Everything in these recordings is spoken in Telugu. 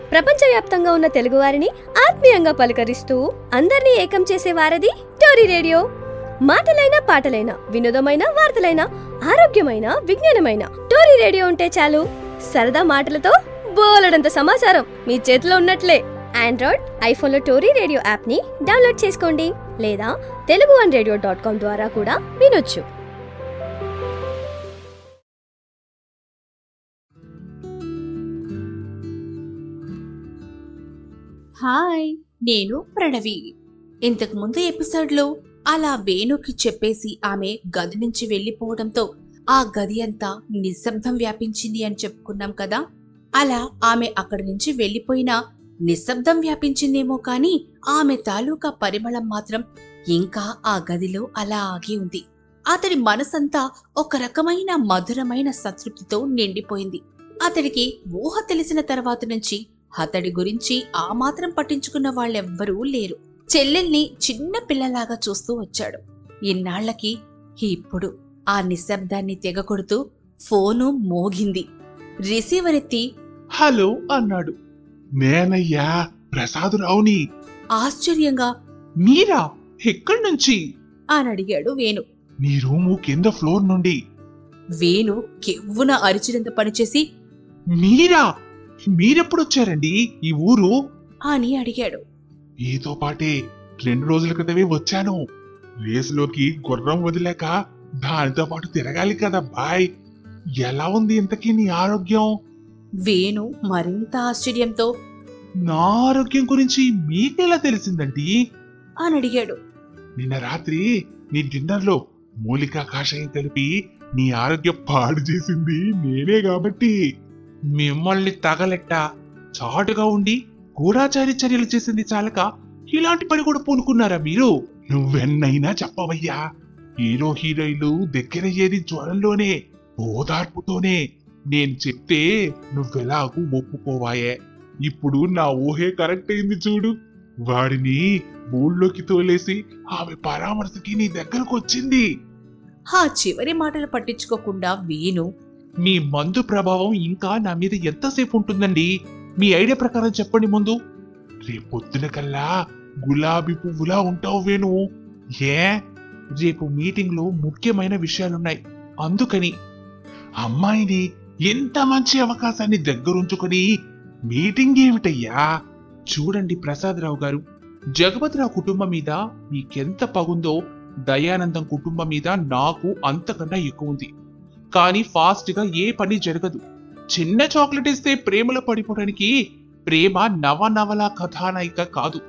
ప్రపంచవ్యాప్తంగా ఉన్న తెలుగువారిని ఆత్మీయంగా పలకరిస్తూ అందరినీ ఏకం చేసే వారది టోరీ రేడియో మాటలైన పాటలైన వినోదమైన వార్తలైన ఆరోగ్యమైన విజ్ఞానమైన టోరీ రేడియో ఉంటే చాలు సరదా మాటలతో బోలెడంత సమాచారం మీ చేతిలో ఉన్నట్లే ఆండ్రాయిడ్ ఐఫోన్లో టోరీ రేడియో యాప్ని డౌన్లోడ్ చేసుకోండి లేదా Telugu one radio dot com ద్వారా కూడా వినొచ్చు హాయ్ నేను ప్రణవి ఇంతకు ముందు ఎపిసోడ్లో అలా వేణుకి చెప్పేసి ఆమె గది నుంచి వెళ్ళిపోవడంతో ఆ గది అంతా నిశ్శబ్దం వ్యాపించింది అని చెప్పుకున్నాం కదా అలా ఆమె అక్కడి నుంచి వెళ్ళిపోయినా నిశ్శబ్దం వ్యాపించిందేమో కానీ ఆమె తాలూకా పరిమళం మాత్రం ఇంకా ఆ గదిలో అలా ఆగి ఉంది అతడి మనసంతా ఒక రకమైన మధురమైన సంతృప్తితో నిండిపోయింది అతడికి ఊహ తెలిసిన తర్వాత నుంచి అతడి గురించి ఆ మాత్రం పట్టించుకున్న వాళ్ళెవ్వరూ లేరు చెల్లెల్ని చిన్న పిల్లలాగా చూస్తూ వచ్చాడు ఇన్నాళ్లకి ఇప్పుడు ఆ నిశ్శబ్దాన్ని తెగకొడుతూ ఫోను మోగింది రిసీవర్ ఎత్తి హలో అన్నాడు నేనయ్యా ప్రసాదురావుని ఆశ్చర్యంగా మీరా ఎక్కడి నుంచి అని అడిగాడు వేణు నీ రూము కింద ఫ్లోర్ నుండి వేణు కెవ్వున అరిచినంత పనిచేసి మీరా మీరెప్పుడొచ్చారండి ఈ ఊరు అని అడిగాడు మీతో పాటే రెండు రోజుల క్రితమే వచ్చాను రేసులోకి గుర్రం వదిలేక దానితో పాటు తిరగాలి కదా బాయ్ ఎలా ఉంది ఇంతకీ నీ ఆరోగ్యం వేణు మరింత ఆశ్చర్యంతో నా ఆరోగ్యం గురించి మీకెలా తెలిసిందండి అని అడిగాడు నిన్న రాత్రి నీ డిన్నర్లో మూలికా కాషాయం కలిపి నీ ఆరోగ్యం పాడు చేసింది నేనే కాబట్టి మిమ్మల్ని తగలెట్ట చాటుగా ఉండి గూఢాచారి చర్యలు చేసింది చాలక ఇలాంటి పని కూడా పూనుకున్నారా మీరు నువ్వెన్నైనా చెప్పవయ్యా హీరో హీరోయిన్లు దగ్గరయ్యేది జ్వరంలోనే ఓదార్పుతోనే నేను చెప్తే నువ్వెలాగూ ఒప్పుకోవాయే ఇప్పుడు నా ఊహే కరెక్ట్ అయింది చూడు వాడిని ఊళ్ళోకి తోలేసి ఆమె పరామర్శకి నీ దగ్గరకు వచ్చింది ఆ చివరి మాటలు పట్టించుకోకుండా వేణు మీ మందు ప్రభావం ఇంకా నా మీద ఎంతసేపు ఉంటుందండి మీ ఐడియా ప్రకారం చెప్పండి ముందు రేపొద్దున కల్లా గులాబీ పువ్వులా ఉంటావు వేణు ఏ రేపు మీటింగ్ లో ముఖ్యమైన విషయాలున్నాయి అందుకని అమ్మాయిని ఎంత మంచి అవకాశాన్ని దగ్గరుంచుకొని మీటింగ్ ఏమిటయ్యా చూడండి ప్రసాదరావు గారు జగపతిరావు కుటుంబం మీద మీకెంత పగుందో దయానందం కుటుంబం మీద నాకు అంతకన్నా ఎక్కువ ఉంది కానీ ఫాస్ట్ గా ఏ పని జరగదు చిన్న చాక్లెట్ ఇస్తే ప్రేమలో పడిపోవడానికి ప్రేమ నవనవల కథానాయిక కాదు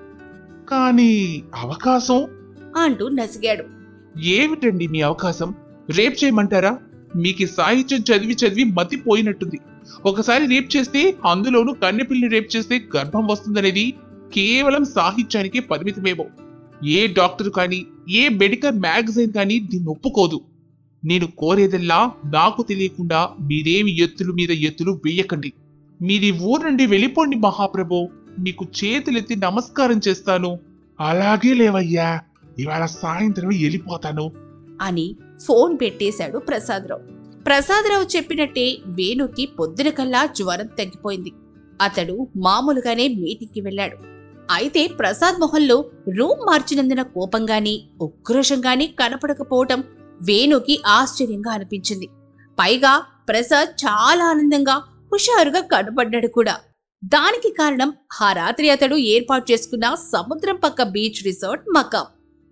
కానీ అవకాశం అంటూ నసిగాడు ఏమిటండి మీ అవకాశం రేప్ చేయమంటారా మీకు ఈ సాహిత్యం చదివి చదివి మతిపోయినట్టుంది ఒకసారి రేప్ చేస్తే అందులోనూ కన్నెపిల్లి రేప్ చేస్తే గర్భం వస్తుందనేది కేవలం సాహిత్యానికి పరిమితమేమో ఏ డాక్టర్ కానీ ఏ మెడికల్ మ్యాగజైన్ కానీ దీన్ని ఒప్పుకోదు నేను కోరేదల్లా నాకు తెలియకుండా మీరేమి ఎత్తులు మీద ఎత్తులు వేయకండి మీది ఊరు నుండి వెళ్ళిపోండి మహాప్రభు మీకు చేతులెత్తి నమస్కారం చేస్తాను అలాగే లేవయ్యా ఇవాళ సాయంత్రం వెళ్ళిపోతాను అని ఫోన్ పెట్టేశాడు ప్రసాదరావు ప్రసాదరావు చెప్పినట్టే వేణుకి పొద్దున కల్లా జ్వరం తగ్గిపోయింది అతడు మామూలుగానే మీటింగ్కి వెళ్ళాడు అయితే ప్రసాద్ మొహంలో రూమ్ మార్చినందున కోపంగాని ఉక్రోషంగాని కనపడకపోవటం వేణుకి ఆశ్చర్యంగా అనిపించింది పైగా ప్రసాద్ చాలా ఆనందంగా హుషారుగా కనపడ్డాడు కూడా దానికి కారణం ఆ రాత్రి అతడు ఏర్పాటు చేసుకున్న సముద్రం పక్క బీచ్ రిసార్ట్ మకాం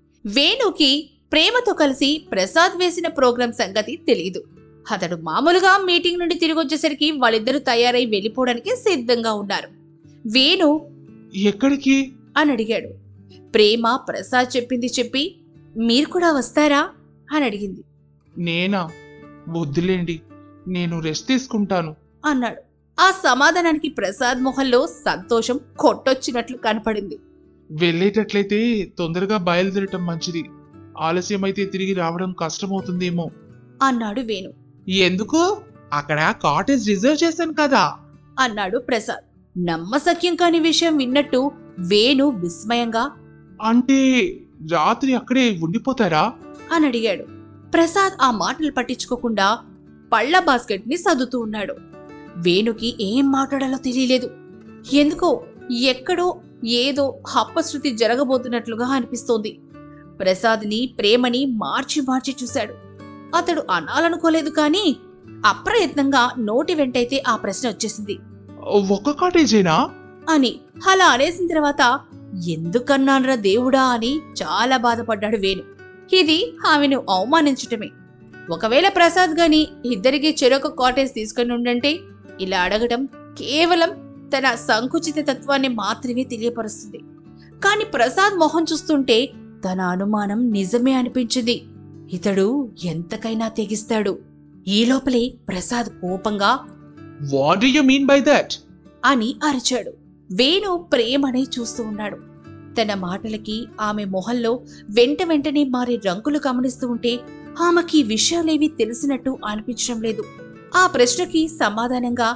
వేణుకి ప్రేమతో కలిసి ప్రసాద్ వేసిన ప్రోగ్రాం సంగతి తెలియదు అతడు మామూలుగా మీటింగ్ నుండి తిరిగి వచ్చేసరికి వాళ్ళిద్దరూ తయారై వెళ్ళిపోవడానికి సిద్ధంగా ఉన్నారు వేణు ఎక్కడికి అని అడిగాడు ప్రేమ ప్రసాద్ చెప్పింది చెప్పి మీరు కూడా వస్తారా అని అడిగింది నేనా వద్దులేండి నేను రెస్ట్ తీసుకుంటాను అన్నాడు ఆ సమాధానానికి ప్రసాద్ మొహంలో సంతోషం కొట్టొచ్చినట్లు కనపడింది వెళ్ళేటట్లయితే తొందరగా బయలుదేరటం మంచిది ఆలస్యమైతే తిరిగి రావడం కష్టమవుతుందేమో అన్నాడు వేణు ఎందుకు అక్కడ కాటేజ్ రిజర్వ్ చేశాను కదా అన్నాడు ప్రసాద్ నమ్మసక్యం కాని విషయం విన్నట్టు వేణు విస్మయంగా అంటే రాత్రి అక్కడే ఉండిపోతారా అని అడిగాడు ప్రసాద్ ఆ మాటలు పట్టించుకోకుండా పళ్ళ బాస్కెట్ ని సర్దుతూ ఉన్నాడు వేణుకి ఏం మాట్లాడాలో తెలియలేదు ఎందుకో ఎక్కడో ఏదో అపశృతి జరగబోతున్నట్లుగా అనిపిస్తోంది ప్రసాద్ని ప్రేమని మార్చి మార్చి చూశాడు అతడు అనాలనుకోలేదు కానీ అప్రయత్నంగా నోటి వెంటైతే ఆ ప్రశ్న వచ్చేసింది ఒక్క కాటేజేనా అని అలా అనేసిన తర్వాత ఎందుకన్నాన్రా దేవుడా అని చాలా బాధపడ్డాడు వేణు ఇది ఆమెను అవమానించటమే ఒకవేళ ప్రసాద్ గాని ఇద్దరికి చెరొక కాటేజ్ తీసుకుని ఉండంటే ఇలా అడగటం కేవలం తన సంకుచిత తత్వాన్ని మాత్రమే తెలియపరుస్తుంది కాని ప్రసాద్ మొహం చూస్తుంటే తన అనుమానం నిజమే అనిపించింది ఇతడు ఎంతకైనా తెగిస్తాడు ఈ లోపలే ప్రసాద్ కోపంగా what you mean by that అని అరిచాడు వేణు ప్రేమనే చూస్తూ ఉన్నాడు తన మాటలకి ఆమె మొహంలో వెంట వెంటనే మారే రంగులు గమనిస్తూ ఉంటే ఆమెకి ఈ విషయాలేవి తెలిసినట్టు అనిపించడం లేదు ఆ ప్రశ్నకి సమాధానంగా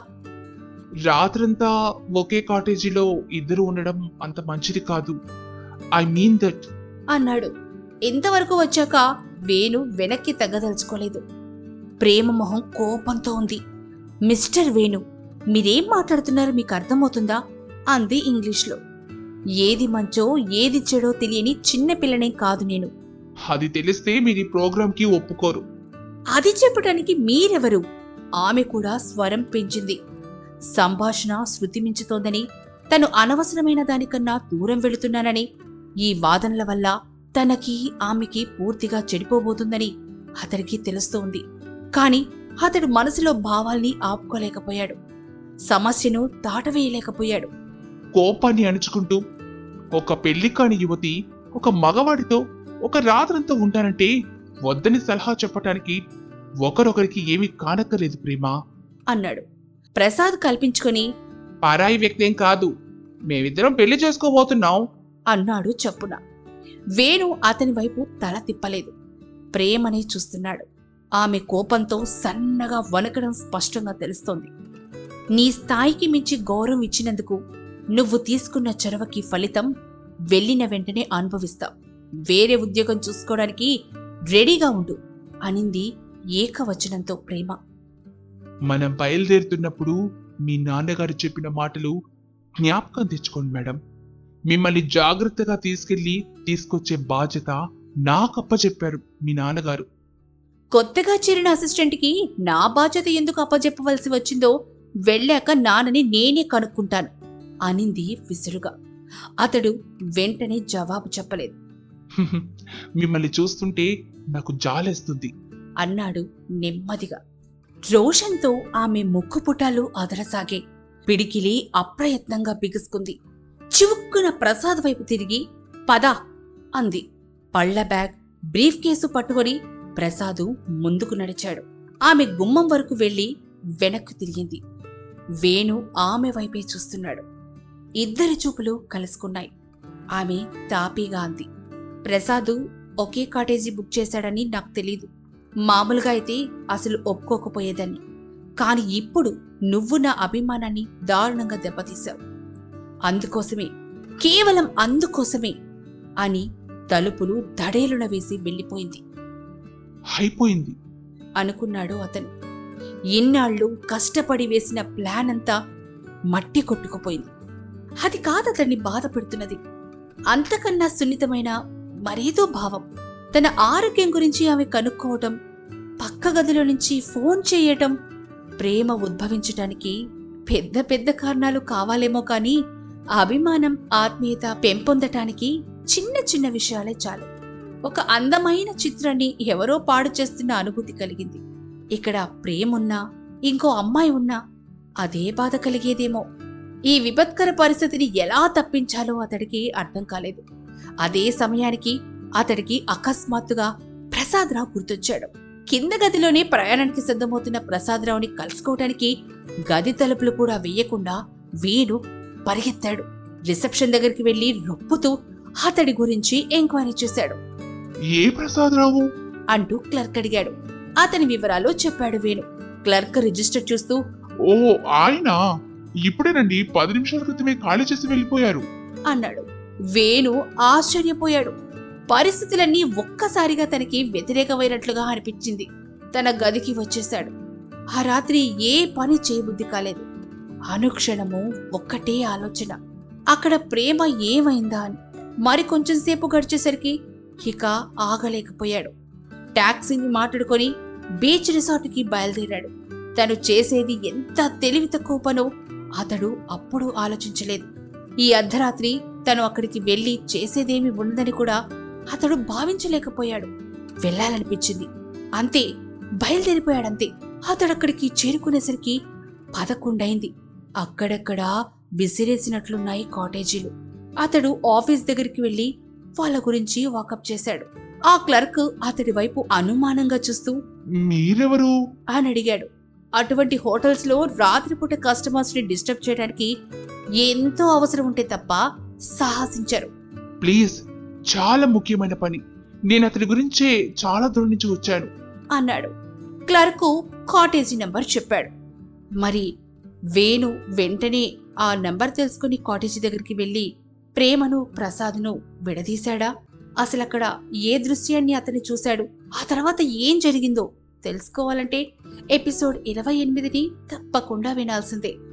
రాత్రంతా ఒకే కాటేజీలో ఇద్దరు ఉండడం అంత మంచిది కాదు ఐ మీన్ దట్ అన్నాడు ఇంతవరకు వచ్చాక వేణు వెనక్కి తగ్గదలుచుకోలేదు ప్రేమ మొహం కోపంతో ఉంది మిస్టర్ వేణు మీరేం మాట్లాడుతున్నారో మీకు అర్థమవుతుందా అంది ఇంగ్లీష్లో ఏది మంచో ఏది చెడో తెలియని చిన్న పిల్లనే కాదు నేను అది తెలిస్తే మీరు ఈ ప్రోగ్రామ్ కి ఒప్పుకోరు అది చెప్పడానికి మీరెవరు ఆమె కూడా స్వరం పెంచింది సంభాషణ శృతి మించుతోందని తను అనవసరమైన దానికన్నా దూరం వెళుతున్నానని ఈ వాదనల వల్ల తనకి ఆమెకి పూర్తిగా చెడిపోబోతుందని అతడికి తెలుస్తోంది కాని అతడు మనసులో భావాల్ని ఆపుకోలేకపోయాడు సమస్యను దాటవేయలేకపోయాడు కోపాన్ని అణుచుకుంటూ ఒక పెళ్లి కాని యువతి ఒక మగవాడితో ఒక రాత్రంతా ఉంటానంటే వద్దని సలహా చెప్పటానికి ఒకరొకరికి ఏమీ కానక్కర్లేదు ప్రేమ అన్నాడు ప్రసాద్ కల్పించుకొని పరాయి వ్యక్తి ఏం కాదు మేమిద్దరం పెళ్లి చేసుకోబోతున్నాం అన్నాడు చప్పున వేణు అతని వైపు తల తిప్పలేదు ప్రేమనే చూస్తున్నాడు ఆమె కోపంతో సన్నగా వణకడం స్పష్టంగా తెలుస్తోంది నీ స్థాయికి మించి గౌరవం ఇచ్చినందుకు నువ్వు తీసుకున్న చొరవకి ఫలితం వెళ్ళిన వెంటనే అనుభవిస్తావు వేరే ఉద్యోగం చూసుకోవడానికి రెడీగా ఉండు అనింది ఏకవచనంతో ప్రేమ మనం బయలుదేరుతున్నప్పుడు మీ నాన్నగారు చెప్పిన మాటలు జ్ఞాపకం తెచ్చుకోండి మేడం మిమ్మల్ని జాగ్రత్తగా తీసుకెళ్లి తీసుకొచ్చే బాధ్యత నాకప్ప చెప్పారు మీ నాన్నగారు కొత్తగా చేరిన అసిస్టెంట్కి నా బాధ్యత ఎందుకు అప్పజెప్పవలసి వచ్చిందో వెళ్ళాక నాన్నని నేనే కనుక్కుంటాను అనింది విసురుగా అతడు వెంటనే జవాబు చెప్పలేదు మిమ్మల్ని చూస్తుంటే నాకు జాలేస్తుంది అన్నాడు నెమ్మదిగా రోషంతో ఆమె ముక్కు పుటాలు అదరసాగే పిడికిలి అప్రయత్నంగా బిగుసుకుంది చివుక్కున ప్రసాద్ వైపు తిరిగి పద అంది పళ్ళ బ్యాగ్ బ్రీఫ్ కేసు పట్టుకొని ప్రసాదు ముందుకు నడిచాడు ఆమె గుమ్మం వరకు వెళ్లి వెనక్కు తిరిగింది వేణు ఆమె వైపే చూస్తున్నాడు ఇద్దరి చూపులు కలుసుకున్నాయి ఆమె తాపీగా అంది ప్రసాదు ఒకే కాటేజీ బుక్ చేశాడని నాకు తెలీదు మామూలుగా అయితే అసలు ఒప్పుకోకపోయేదాన్ని కాని ఇప్పుడు నువ్వు నా అభిమానాన్ని దారుణంగా దెబ్బతీశావు అందుకోసమే కేవలం అందుకోసమే అని తలుపులు దడేలున వేసి వెళ్ళిపోయింది అయిపోయింది అనుకున్నాడు అతను ఇన్నాళ్ళు కష్టపడి వేసిన ప్లాన్ అంతా మట్టి కొట్టుకుపోయింది అది కాదు అతన్ని బాధ పెడుతున్నది అంతకన్నా సున్నితమైన మరేదో భావం తన ఆరోగ్యం గురించి ఆమె కనుక్కోవటం పక్క గదిలో నుంచి ఫోన్ చేయటం ప్రేమ ఉద్భవించటానికి పెద్ద పెద్ద కారణాలు కావాలేమో కానీ అభిమానం ఆత్మీయత పెంపొందటానికి చిన్న చిన్న విషయాలే చాలు ఒక అందమైన చిత్రాన్ని ఎవరో పాడు చేస్తున్న అనుభూతి కలిగింది ఇక్కడ ప్రేమున్నా ఇంకో అమ్మాయి ఉన్నా అదే బాధ కలిగేదేమో ఈ విపత్కర పరిస్థితిని ఎలా తప్పించాలో అతడికి అర్థం కాలేదు అదే సమయానికి అతడికి అకస్మాత్తుగా ప్రసాదరావు గుర్తొచ్చాడు కింద గదిలోనే ప్రయాణానికి సిద్ధమవుతున్న ప్రసాదరావుని కలుసుకోవటానికి గది తలుపులు కూడా వేయకుండా వీడు పరిగెత్తాడు రిసెప్షన్ దగ్గరికి వెళ్లి రొప్పుతూ అతడి గురించి ఎంక్వైరీ చేశాడు ఏ ప్రసాదరావు అంటూ క్లర్క్ అడిగాడు అతని వివరాలు చెప్పాడు వేణు క్లర్క్ రిజిస్టర్ చూస్తూ ఓ ఆయన ఇప్పుడేనండి పది నిమిషాల క్రితమే ఖాళీ చేసి వెళ్ళిపోయారు అన్నాడు వేణు ఆశ్చర్యపోయాడు పరిస్థితులన్నీ ఒక్కసారిగా తనకి వ్యతిరేకమైనట్లుగా అనిపించింది తన గదికి వచ్చేశాడు ఆ రాత్రి ఏ పని చేయబుద్ధి కాలేదు అనుక్షణము ఒక్కటే ఆలోచన అక్కడ ప్రేమ ఏమైందా అని మరి కొంచెం సేపు గడిచేసరికి ఇక ఆగలేకపోయాడు టాక్సీని మాట్లాడుకొని బీచ్ రిసార్ట్కి బయలుదేరాడు తను చేసేది ఎంత తెలివి తక్కువ పనో అతడు అప్పుడు ఆలోచించలేదు ఈ అర్ధరాత్రి తను అక్కడికి వెళ్లి చేసేదేమి ఉందని కూడా అతడు భావించలేకపోయాడు వెళ్ళాలనిపించింది అంతే బయలుదేరిపోయాడంతే అతడు అక్కడికి చేరుకునేసరికి పదకొండైంది అక్కడక్కడ విసిరేసినట్లున్నాయి కాటేజీలు అతడు ఆఫీస్ దగ్గరికి వెళ్లి వాళ్ళ గురించి వాకప్ చేశాడు ఆ క్లర్క్ అతడి వైపు అనుమానంగా చూస్తూ మీరెవరు అని అడిగాడు అటువంటి హోటల్స్ లో రాత్రిపూట కస్టమర్స్ ని డిస్టర్బ్ చేయడానికి ఎంతో అవసరం ఉంటే తప్ప సాహసించరు ప్లీజ్ చాలా ముఖ్యమైన పని నేను అతని గురించే చాలా దూరం నుంచి వచ్చాను అన్నాడు క్లర్కు కాటేజీ నంబర్ చెప్పాడు మరి వేణు వెంటనే ఆ నంబర్ తెలుసుకుని కాటేజీ దగ్గరికి వెళ్లి ప్రేమను ప్రసాద్ను విడదీశాడా అసలు అక్కడ ఏ దృశ్యాన్ని అతన్ని చూశాడు ఆ తర్వాత ఏం జరిగిందో తెలుసుకోవాలంటే ఎపిసోడ్ ఇరవై ఎనిమిదిని తప్పకుండా వినాల్సిందే